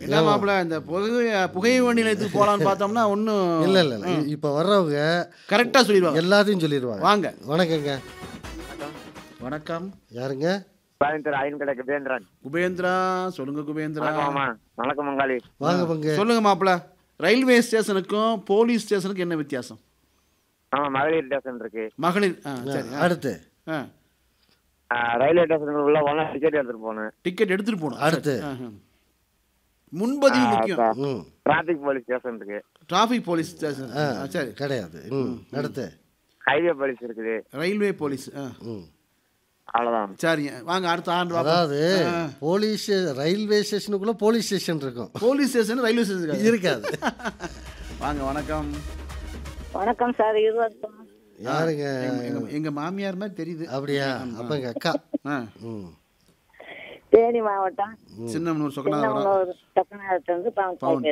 என்ன மாப்பிள்ள இந்த புகை புகை வண்டி நிலையத்துக்கு போகலான்னு பார்த்தோம்னா ஒன்றும் இல்லை இல்லை இல்லை இப்போ வர்றவங்க கரெக்டாக சொல்லிடுவாங்க எல்லாத்தையும் சொல்லிடுவாங்க வாங்க வணக்கங்க வணக்கம் யாருங்க கோயம்புத்தூர் அயன் கடை குபேந்திரன் குபேந்திரா சொல்லுங்க குபேந்திரா வணக்கம் மாமா வணக்கம் மங்காளி வாங்க பங்கு சொல்லுங்க மாப்பிள்ள ரயில்வே ஸ்டேஷனுக்கும் போலீஸ் ஸ்டேஷனுக்கும் என்ன வித்தியாசம் ஆமா மகளிர் ஸ்டேஷன் இருக்கு மகளிர் ஆ சரி ஆ, அடுத்து ஆ ஆ, ரயில்வே ஸ்டேஷனுக்கு உள்ள போனா டிக்கெட் எடுத்துட்டு போகணும் டிக்கெட் எடுத்துட்டு போகணும் அடுத்து. சரி, ஆ, ஆ. முன்பதிவு முக்கியம் ம் டிராபிக் போலீஸ் ஸ்டேஷன் இருக்கு டிராஃபிக் போலீஸ் ஸ்டேஷன் ஆ ஆ, சரி கிடையாது ம் அடுத்து ஹைவே போலீஸ் இருக்குது ரயில்வே போலீஸ் ஆ ம் அவ்வளவுதான் சரிங்க வாங்க அடுத்த ஆண்டு வாங்க அதாவது போலீஸ் ரயில்வே ஸ்டேஷனுக்குள்ள போலீஸ் ஸ்டேஷன் இருக்கும் போலீஸ் ஸ்டேஷன் ரயில்வே ஸ்டேஷன் இருக்காது வாங்க வணக்கம் வணக்கம் சார் இருபத்தி யாருங்க எங்க- எங்க எங்க மாமியார் மாதிரி தெரியுது அப்படியா அப்ப எங்க அக்கா ஆ ம் தேனி மாவட்டம் சின்னமனூர் சொக்கநாதபுரம் சின்னமனூர் டக்குநாதத்துலேருந்து பவுன்